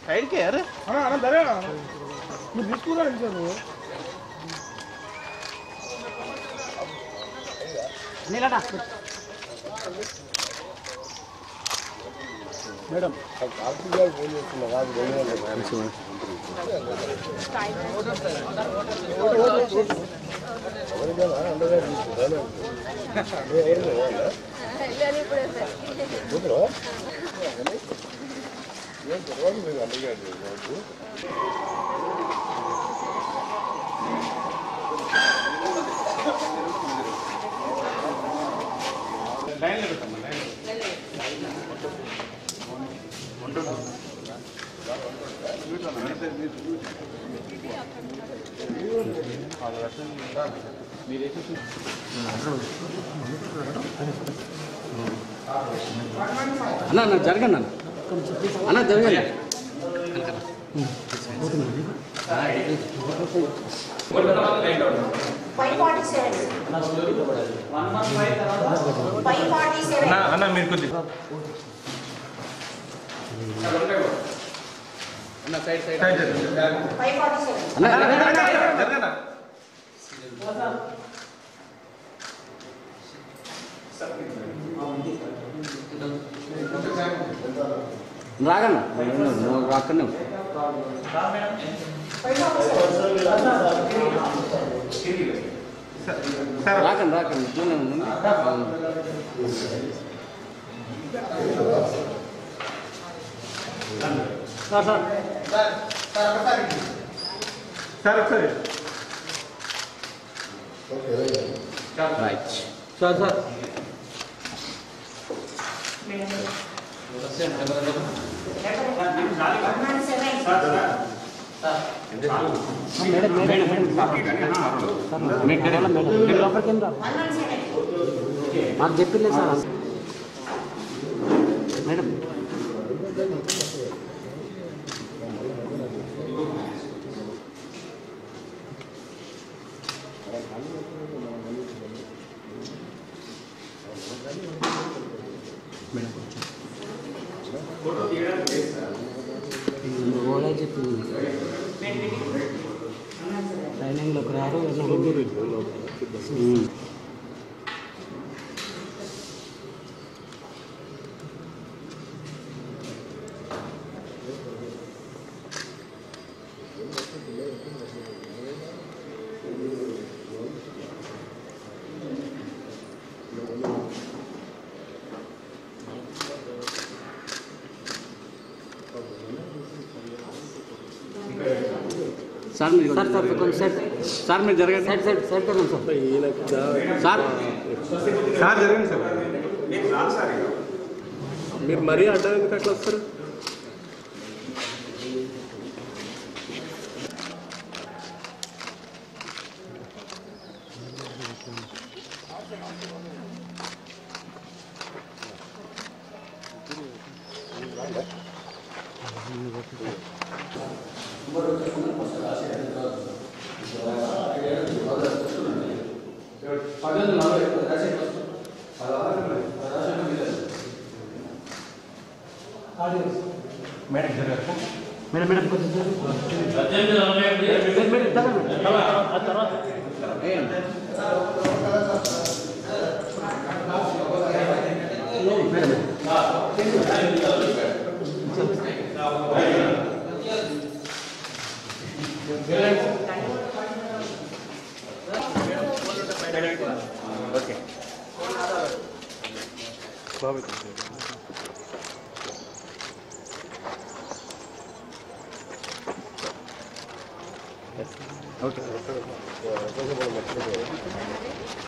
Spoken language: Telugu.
సైడ్కి అరే అన్న అన్న ధరే నువ్వు తీసుకురా ఇంకా నువ్వు మేడం అన్న అన్న జరగండి అన్న అన్న జరగండి five forty seven five forty seven అన్న మీరు కొద్ది అన్న side side five forty seven అన్న జరగనా రాగన్న నువ్వు అక్కడనే ఉండు. ఫైవ్ ఫార్టీ సెవెన్ రాకండి రాకండి ఇట్లనే ఉండండి సార్ ఒకసారి right sir sir one seven one one seven మాకు చెప్పిలే సార్ మేడం ఓలా చెప్పింది ట్రైనింగ్లోకి రారు ఉమ్. సార్ మీరు సార్ సార్ కొంచెం సెట్ సార్ మీరు జరగండి set set set sir sir sir జరగండి సార్ మీరు మరీ అడ్డం ఎందుకు అట్లా వస్తారు మేడం జరగదు మేడం మేడం కొంచెం మేడం, మేడం, తగ్గండి. వేయండి. మేడం ఓకే బాబు ఓకే